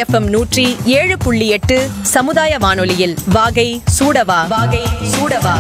FM நூற்றி ஏழு புள்ளி எட்டு சமுதாய வானொலியில் வாகை சூடவா வாகை சூடவா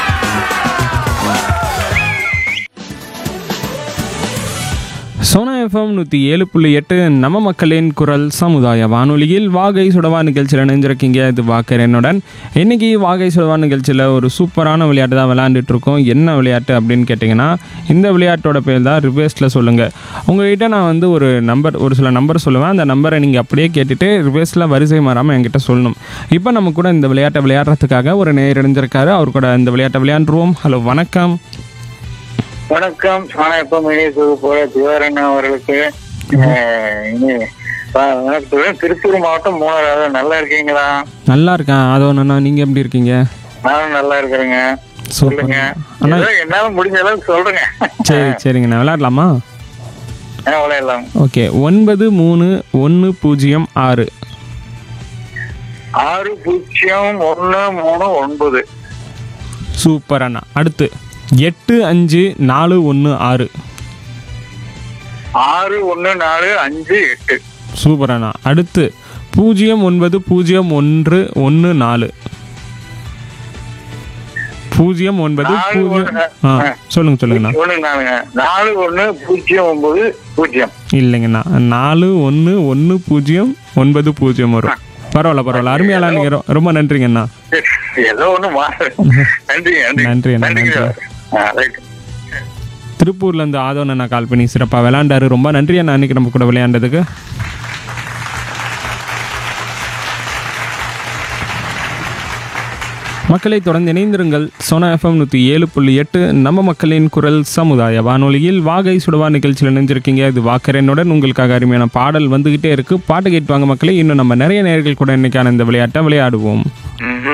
சோனா எஃப்எம் நூற்றி ஏழு புள்ளி எட்டு நம்ம மக்களின் குரல் சமுதாய வானொலியில் வாகை சுடவா நிகழ்ச்சியில் இணைஞ்சிருக்கீங்க இது வாக்கரனுடன் இன்னைக்கு வாகை சுடவா நிகழ்ச்சியில் ஒரு சூப்பரான விளையாட்டு தான் விளையாண்டுட்டு இருக்கோம் என்ன விளையாட்டு அப்படின்னு கேட்டிங்கன்னா இந்த விளையாட்டோட பேர் தான் ரிவர்ஸில் சொல்லுங்கள் உங்கள்கிட்ட நான் வந்து ஒரு நம்பர் ஒரு சில நம்பர் சொல்லுவேன் அந்த நம்பரை நீங்கள் அப்படியே கேட்டுட்டு ரிவர்ஸில் வரிசை மாறாமல் என்கிட்ட சொல்லணும் இப்போ நம்ம கூட இந்த விளையாட்டை விளையாடுறதுக்காக ஒரு நேர் இணைஞ்சிருக்காரு அவர் கூட இந்த விளையாட்டை விளையாண்டுருவோம் ஹலோ வணக்கம் வணக்கம் நான் இப்ப மினிசுக்கு போற திவாரன் அவர்களுக்கு அஹ், இனி ப- வணக்கம். திருப்பூர் மாவட்டம் மூணாவது நல்லா இருக்கீங்களா நல்லா இருக்கேன் அதோ அண்ணா நீங்கள் எப்படி இருக்கீங்க நானும் நல்லா இருக்கிறேங்க சூப்பர் சொல்லுங்க அண்ணா ஏதோ என்னால முடிஞ்ச அளவுக்கு சொல்றேங்க சரி சரிங்கண்ணா விளையாடலாமா ஆ, விளையாடலாம் ஓகே ஒன்பது மூணு ஒன்று பூஜ்ஜியம் ஆறு ஆறு பூஜ்ஜியம் ஒண்ணு மூணு ஒன்பது சூப்பர் அண்ணா அடுத்து எட்டு அஞ்சு நாலு ஒன்று ஆறு ஆறு ஒண்ணு நாலு அஞ்சு எட்டு சூப்பர் அண்ணா அடுத்து பூஜ்ஜியம் ஒன்பது பூஜ்ஜியம் ஒன்று ஒன்று நாலு பூஜ்ஜியம் ஒன்பது நாலு பூஜ்ஜியம் ஒன்று. ஆ சொல்லுங்க சொல்லுங்கண்ணா ஒண்ணு நாலுங்க நாலு ஒண்ணு பூஜ்ஜியம் ஒன்பது பூஜ்ஜியம் இல்லைங்கண்ணா நாலு ஒன்று ஒன்று பூஜ்ஜியம் ஒன்பது பூஜ்ஜியம் வரும் பரவாயில்ல பரவாயில்ல அருமையாக விளையாடுங்க ரொம்ப நன்றிங்கண்ணா ஏதோ ஒண்ணு மாறு நன்றி நன்றி நன்றி அண்ணா, நன்றி நன்றி. ஆ, ரைட் திருப்பூர்லேருந்து ஆதவன் அண்ணா கால் பண்ணி சிறப்பாக விளையாண்டாரு ரொம்ப நன்றி அண்ணா அன்னைக்கு நம்ம கூட விளையாண்டதுக்கு மக்களை தொடர்ந்து இணைந்திருங்கள் சோனா எஃப்எம் நூற்றி ஏழு புள்ளி எட்டு நம்ம மக்களின் குரல் சமுதாய வானொலியில் வாகை சுடவா நிகழ்ச்சியில் இணைஞ்சிருக்கீங்க இது வாக்கரனுடன் உங்களுக்காக அருமையான பாடல் வந்துகிட்டே இருக்கு பாட்டு கேட்டு வாங்க மக்களே இன்னும் நம்ம நிறைய நேர்கள் கூட இன்னைக்கான இந்த விளையாட்டை விளையாடுவோம் ம்ஹும்.